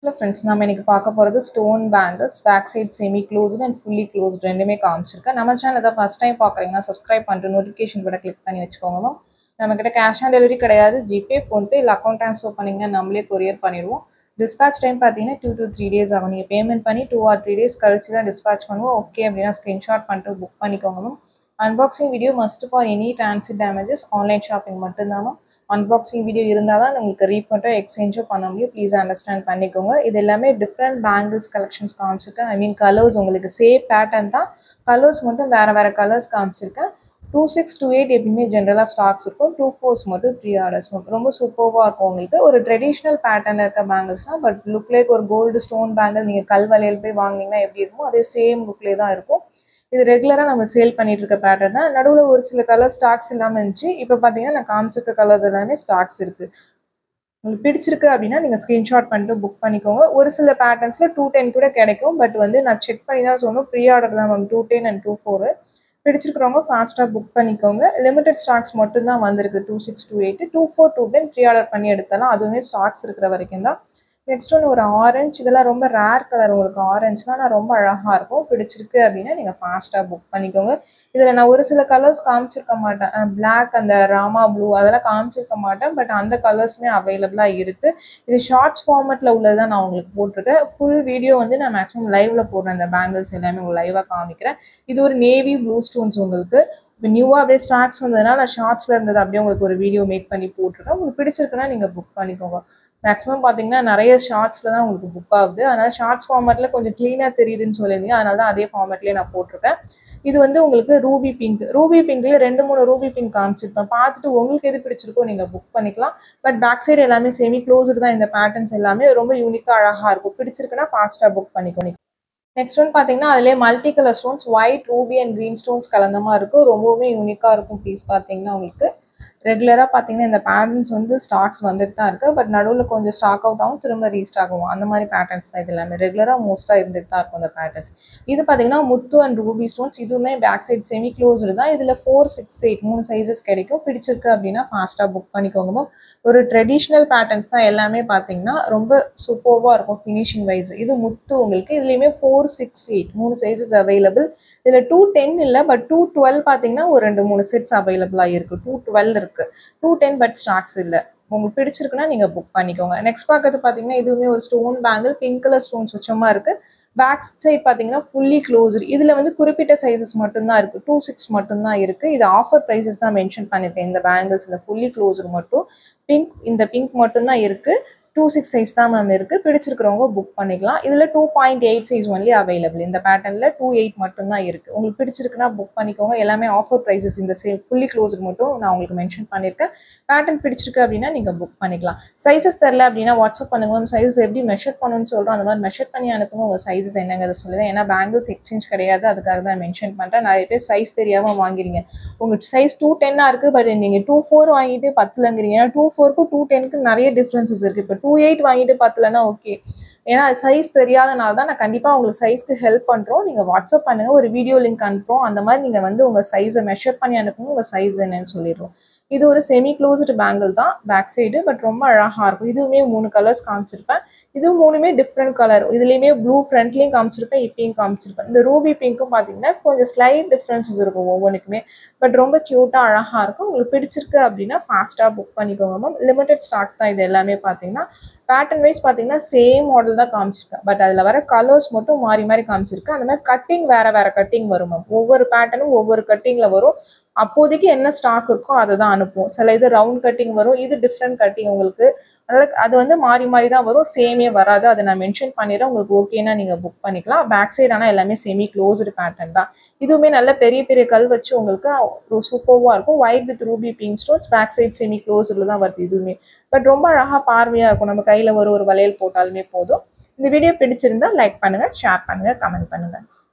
hello friends நம்ம இன்னைக்கு பார்க்க போகிறது stone bangles back side semi closed and fully closed ரெண்டுமே காமிச்சிருக்கேன் நம்ம சேனல் தான் ஃபஸ்ட் டைம் பார்க்குறீங்கன்னா சப்ஸ்கிரைப் பண்ணிட்டு நோட்டிஃபிகேஷன் கூட கிளிக் பண்ணி வச்சுக்கோங்க நம்மக்கிட்ட கேஷ் ஆன் டெலிவரி கிடையாது ஜிபே ஃபோன்பே இல்லை அக்கௌண்ட் ட்ரான்ஸ்ஃபர் பண்ணிங்கன்னா நம்மளே கொரியர் பண்ணிடுவோம் டிஸ்பேச் டைம் பார்த்தீங்கன்னா டூ டு த்ரீ டேஸ் ஆகும் நீங்கள் பேமெண்ட் பண்ணி டூ ஆர் த்ரீ டேஸ் கழிச்சு தான் டிஸ்பேச் பண்ணுவோம் ஓகே அப்படின்னா ஸ்க்ரீன்ஷாட் பண்ணிட்டு புக் பண்ணிக்கோங்க ma'am unboxing video must for any transit damages online shopping மட்டும்தான் மேம் அன்பாக்சிங் வீடியோ இருந்தால் தான் உங்களுக்கு ரீஃபண்டோ எக்ஸ்சேஞ்சோ பண்ண முடியும் ப்ளீஸ் அண்டர்ஸ்டாண்ட் பண்ணிக்கோங்க இது எல்லாமே டிஃப்ரெண்ட் பேங்கிள்ஸ் கலெக்ஷன்ஸ் காமிச்சிருக்கேன் ஐ மீன் கலர்ஸ் உங்களுக்கு சேம் பேட்டர்ன் தான் கலர்ஸ் மட்டும் வேறு வேறு கலர்ஸ் காமிச்சிருக்கேன் டூ சிக்ஸ் டூ எயிட் எப்பயுமே ஜென்ரலாக ஸ்டாக்ஸ் இருக்கும் டூ ஃபோர்ஸ் மட்டும் ப்ரீ ஆர்டர்ஸ் மட்டும் ரொம்ப சூப்பராக இருக்கும் உங்களுக்கு ஒரு ட்ரெடிஷ்னல் பேட்டர்னில் இருக்க பேங்கிள்ஸ் தான் பட் லுக் லைக் ஒரு கோல்டு ஸ்டோன் பேங்கிள் நீங்கள் கல் வலையில் போய் வாங்கினீங்கன்னா எப்படி இருக்குமோ அதே சேம் லுக்லேயே தான் இருக்கும் இது ரெகுலராக நம்ம சேல் பண்ணிட்டு இருக்க பேட்டர்ன் தான் நடுவில் ஒரு சில கலர் ஸ்டாக்ஸ் இல்லாமல் இருந்துச்சு இப்போ பார்த்தீங்கன்னா நான் காமிச்சிருக்க கலர்ஸ் எல்லாமே ஸ்டாக்ஸ் இருக்குது உங்களுக்கு பிடிச்சிருக்கு அப்படின்னா நீங்கள் ஸ்க்ரீன்ஷாட் பண்ணிட்டு புக் பண்ணிக்கோங்க ஒரு சில பேட்டர்ன்ஸில் டூ டென் கூட கிடைக்கும் பட் வந்து நான் செக் பண்ணி தான் சொன்னோம் ப்ரீ ஆர்டர் தான் ma'am two ten and two four பிடிச்சிருக்கிறவங்க ஃபாஸ்ட்டாக புக் பண்ணிக்கோங்க லிமிடெட் ஸ்டாக்ஸ் மட்டும்தான் வந்திருக்கு two six two eight two four two ten pre order பண்ணி எடுத்தாலும் அதுவுமே ஸ்டாக்ஸ் இருக்கிற வரைக்கும் தான் நெக்ஸ்ட் ஒன்று ஒரு ஆரஞ்சு இதெல்லாம் ரொம்ப ரேர் கலர் உங்களுக்கு ஆரஞ்சுலாம் நான் ரொம்ப அழகாக இருக்கும் பிடிச்சிருக்கு அப்படின்னா நீங்கள் ஃபாஸ்ட்டாக புக் பண்ணிக்கோங்க இதில் நான் ஒரு சில கலர்ஸ் காமிச்சிருக்க மாட்டேன் பிளாக் அந்த ராமா ப்ளூ அதெல்லாம் காமிச்சிருக்க மாட்டேன் பட் அந்த கலர்ஸுமே அவைலபிளாக இருக்குது இது ஷார்ட்ஸ் ஃபார்மேட்டில் உள்ளது தான் நான் உங்களுக்கு போட்டிருக்கேன் ஃபுல் வீடியோ வந்து நான் மேக்ஸிமம் லைவில் போடுறேன் அந்த பேங்கிள்ஸ் எல்லாமே உங்களுக்கு லைவாக காமிக்கிறேன் இது ஒரு நேவி ப்ளூ ஸ்டோன்ஸ் உங்களுக்கு இப்போ நியூவாக அப்படியே ஸ்டார்ட்ஸ் வந்ததுனால நான் ஷார்ட்ஸில் இருந்தது அப்படியே உங்களுக்கு ஒரு வீடியோ மேக் பண்ணி போட்டிருக்கேன் உங்களுக்கு பிடிச்சிருக்குன்னா நீங்கள் புக் பண்ணிக்கோங்க மேக்ஸிமம் பார்த்தீங்கன்னா நிறைய ஷார்ட்ஸில் தான் உங்களுக்கு புக் ஆகுது அதனால் ஷார்ட்ஸ் ஃபார்மேட்டில் கொஞ்சம் க்ளீனாக தெரியுதுன்னு சொல்லியிருந்தீங்க அதனால தான் அதே ஃபார்மேட்லேயே நான் போட்டிருக்கேன் இது வந்து உங்களுக்கு ரூபி பிங்க் ரூபி பிங்க்லேயே ரெண்டு மூணு ரூபி பிங்க் காமிச்சிருப்பேன் பார்த்துட்டு உங்களுக்கு எது பிடிச்சிருக்கோ நீங்கள் புக் பண்ணிக்கலாம் பட் பேக் சைடு எல்லாமே செமி க்ளோஸ்டு தான் இந்த பேட்டர்ன்ஸ் எல்லாமே ரொம்ப யூனிக்காக அழகாக இருக்கும் பிடிச்சிருக்குன்னா ஃபாஸ்ட்டாக புக் பண்ணிக்கோ நெக்ஸ்ட் ஒன் பார்த்தீங்கன்னா அதிலே multi colour stones white ruby and green stones கலந்த மாதிரி இருக்கும் ரொம்பவுமே யூனிக்காக இருக்கும் பீஸ் பார்த்தீங்கன்னா உங்களுக்கு ரெகுலராக பார்த்தீங்கன்னா இந்த பேட்டர்ன்ஸ் வந்து ஸ்டாக்ஸ் வந்துட்டு தான் இருக்குது பட் நடுவில் கொஞ்சம் ஸ்டாக் அவுட் ஆகும் திரும்ப ரீஸ்டாக் ஆகும் அந்த மாதிரி பேட்டர்ன்ஸ் தான் இது எல்லாமே ரெகுலராக மோஸ்ட்டாக இருந்துட்டு தான் இருக்கும் இந்த பேட்டர்ன்ஸ் இது பார்த்தீங்கன்னா முத்து அண்ட் ரூபி ஸ்டோன்ஸ் இதுவுமே பேக் சைட் செமி க்ளோஸ்டு தான் இதில் ஃபோர் சிக்ஸ் எயிட் மூணு சைஸஸ் கிடைக்கும் பிடிச்சிருக்கு அப்படின்னா ஃபாஸ்ட்டாக புக் பண்ணிக்கோங்க ஒரு ட்ரெடிஷ்னல் பேட்டர்ன்ஸ் தான் எல்லாமே பார்த்தீங்கன்னா ரொம்ப சூப்பர்வாக இருக்கும் ஃபினிஷிங் வைஸ் இது முத்து உங்களுக்கு இதுலேயுமே ஃபோர் சிக்ஸ் எயிட் மூணு சைஸஸ் அவைலபிள் இதில் டூ டென் இல்லை பட் டூ டுவெல் பார்த்தீங்கன்னா ஒரு ரெண்டு மூணு செட்ஸ் அவைலபிளாக இருக்குது டூ டுவெல் இருக்குது டூ டென் பட் ஸ்டாக்ஸ் இல்லை உங்களுக்கு பிடிச்சிருக்குன்னா நீங்கள் புக் பண்ணிக்கோங்க நெக்ஸ்ட் பார்க்கறது பார்த்தீங்கன்னா இதுவுமே ஒரு stone bangle pink colour stones வச்சமாக இருக்குது பேக் சைட் பார்த்தீங்கன்னா ஃபுல்லி க்ளோஸ்டு இதில் வந்து குறிப்பிட்ட சைஸஸ் மட்டும்தான் இருக்குது டூ சிக்ஸ் மட்டும்தான் இருக்குது இது ஆஃபர் ப்ரைஸஸ் தான் மென்ஷன் பண்ணியிருக்கேன் இந்த பேங்கிள்ஸ் இந்த ஃபுல்லி க்ளோஸ்டு மட்டும் பிங்க் இந்த பிங்க் மட்டும்தான் இருக்குது டூ சிக்ஸ் சைஸ் தான் மேம் இருக்குது பிடிச்சிருக்கிறவங்க புக் பண்ணிக்கலாம் இதில் two point eight size only available இந்த பேட்டர்னில் டூ எயிட் மட்டும் தான் இருக்குது உங்களுக்கு பிடிச்சிருக்குன்னா புக் பண்ணிக்கோங்க எல்லாமே ஆஃபர் ப்ரைஸஸ் இந்த சே ஃபுல்லி க்ளோஸ்டு மட்டும் நான் உங்களுக்கு மென்ஷன் பண்ணியிருக்கேன் பேட்டர்ன் பிடிச்சிருக்கு அப்படின்னா நீங்கள் புக் பண்ணிக்கலாம் சைஸஸ் தெரில அப்படின்னா வாட்ஸ்அப் பண்ணுங்க மேம் சைஸஸ் எப்படி மெஷர் பண்ணணும்னு சொல்கிறோம் அந்த மாதிரி மெஷர் பண்ணி அனுப்புங்க உங்கள் சைஸஸ் என்னங்கிறத சொல்லுங்கள் ஏன்னா பேங்கிள்ஸ் எக்ஸ்சேஞ்ச் கிடையாது அதுக்காக தான் மென்ஷன் பண்ணுறேன் நிறைய பேர் சைஸ் தெரியாமல் வாங்கிறீங்க உங்கள் சைஸ் டூ டென்னாக இருக்குது பட் நீங்கள் டூ ஃபோர் வாங்கிட்டு பத்துலங்கிறீங்க ஏன்னா டூ ஃபோருக்கும் டூ டென்க்கு நிறைய டிஃப்ரென்சஸ் இருக்குது இப்போ டூ எயிட் வாங்கிட்டு பத்தலன்னா ஓகே ஏன்னா சைஸ் தெரியாதனால தான் நான் கண்டிப்பாக உங்களுக்கு சைஸ்க்கு ஹெல்ப் பண்ணுறோம் நீங்கள் வாட்ஸ்அப் பண்ணுங்கள் ஒரு வீடியோ லிங்க் அனுப்புகிறோம் அந்த மாதிரி நீங்கள் வந்து உங்கள் சைஸை மெஷர் பண்ணி அனுப்புங்க உங்கள் சைஸ் என்னன்னு சொல்லிடுறோம் இது ஒரு செமி க்ளோஸ்டு பேங்கிள் தான் பேக் சைடு பட் ரொம்ப அழகாக இருக்கும் இதுவுமே மூணு கலர்ஸ் காமிச்சிருப்பேன் இது மூணுமே டிஃப்ரெண்ட் கலர் இதுலேயுமே ப்ளூ ஃப்ரண்ட்லேயும் காமிச்சிருப்பேன் இப்பயும் காமிச்சிருப்பேன் இந்த ரூபி பிங்க்கும் பார்த்தீங்கன்னா கொஞ்சம் ஸ்லைட் டிஃப்ரென்சஸ் இருக்கும் ஒவ்வொன்றுக்குமே பட் ரொம்ப க்யூட்டாக அழகாக இருக்கும் உங்களுக்கு பிடிச்சிருக்கு அப்படின்னா ஃபாஸ்ட்டாக புக் பண்ணிக்கோங்க மேம் லிமிடெட் ஸ்டாக்ஸ் தான் இது எல்லாமே பார்த்தீங்கன்னா பேட்டர்ன் வைஸ் பார்த்தீங்கன்னா சேம் மாடல் தான் காமிச்சிருக்கேன் பட் அதில் வர கலர்ஸ் மட்டும் மாறி மாறி காமிச்சிருக்கேன் அந்த மாதிரி கட்டிங் வேறு வேறு கட்டிங் வரும் மேம் ஒவ்வொரு பேட்டர்னும் ஒவ்வொரு கட்டிங்கில் வரும் அப்போதைக்கு என்ன ஸ்டாக் இருக்கோ அதை தான் அனுப்புவோம் சில இது ரவுண்ட் கட்டிங் வரும் இது டிஃப்ரெண்ட் கட்டிங் உங்களுக்கு அதனால் அது வந்து மாறி மாறி தான் வரும் சேமே வராது அதை நான் மென்ஷன் பண்ணிடுறேன் உங்களுக்கு ஓகேனா நீங்கள் புக் பண்ணிக்கலாம் பேக் சைடு ஆனால் எல்லாமே செமி க்ளோஸ்டு பேட்டர்ன் தான் இதுவுமே நல்ல பெரிய பெரிய கல் வச்சு உங்களுக்கு சூப்பர்வாக இருக்கும் white with ruby pink stones back side semi க்ளோஸ்டில் தான் வருது இதுவுமே பட் ரொம்ப அழகாக பார்வையாக இருக்கும் நம்ம கையில் ஒரு ஒரு வளையல் போட்டாலுமே போதும் இந்த வீடியோ பிடிச்சிருந்தா லைக் பண்ணுங்கள் ஷேர் பண்ணுங்கள் கமெண்ட் பண்ணுங்கள்